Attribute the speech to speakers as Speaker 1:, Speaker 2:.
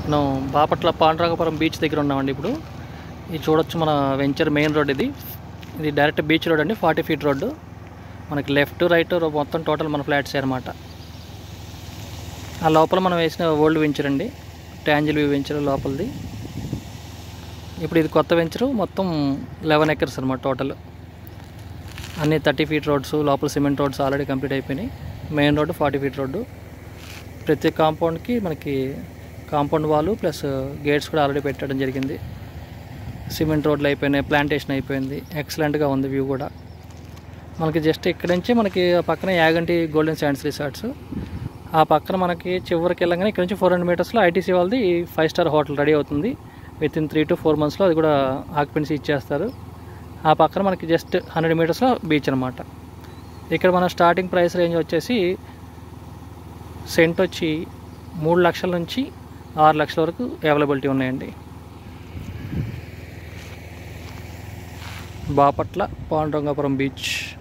Speaker 1: మనం బాపట్ల పాండ్రంగపురం బీచ్ దగ్గర ఉన్నామండి ఇప్పుడు ఇది చూడొచ్చు మన వెంచర్ మెయిన్ రోడ్ ఇది ఇది డైరెక్ట్ బీచ్ రోడ్ అండి ఫార్టీ ఫీట్ రోడ్డు మనకి లెఫ్ట్ రైట్ మొత్తం టోటల్ మన ఫ్లాట్స్ అనమాట ఆ లోపల మనం వేసిన ఓల్డ్ వెంచర్ అండి ట్యాంజిల్ వ్యూ వెంచర్ లోపలిది ఇప్పుడు ఇది కొత్త వెంచరు మొత్తం లెవెన్ ఎకర్స్ అనమాట టోటల్ అన్ని థర్టీ ఫీట్ రోడ్స్ లోపల సిమెంట్ రోడ్స్ ఆల్రెడీ కంప్లీట్ అయిపోయినాయి main road forty feet road ప్రతి కాంపౌండ్కి మనకి కాంపౌండ్ వాల్ ప్లస్ గేట్స్ కూడా ఆల్రెడీ పెట్టడం జరిగింది సిమెంట్ రోడ్లు అయిపోయినాయి ప్లాంటేషన్ అయిపోయింది ఎక్సలెంట్గా ఉంది వ్యూ కూడా మనకి జస్ట్ ఇక్కడి నుంచి మనకి ఆ పక్కన యాగంటి గోల్డెన్ శాండ్స్ రిసార్ట్స్ ఆ పక్కన మనకి చివరికి వెళ్ళగానే ఇక్కడ నుంచి ఫోర్ హండ్రెడ్ మీటర్స్లో ఐటీసీ వాళ్ళది ఫైవ్ స్టార్ హోటల్ రెడీ అవుతుంది within three to four మంత్స్లో అది కూడా ఆక్యుపెన్సీ ఇచ్చేస్తారు ఆ పక్కన మనకి జస్ట్ హండ్రెడ్ మీటర్స్లో బీచ్ అనమాట ఇక్కడ మన స్టార్టింగ్ ప్రైస్ రేంజ్ వచ్చేసి సెంట్ వచ్చి మూడు లక్షల నుంచి ఆరు లక్షల వరకు అవైలబిలిటీ ఉన్నాయండి బాపట్ల పాండురంగాపురం బీచ్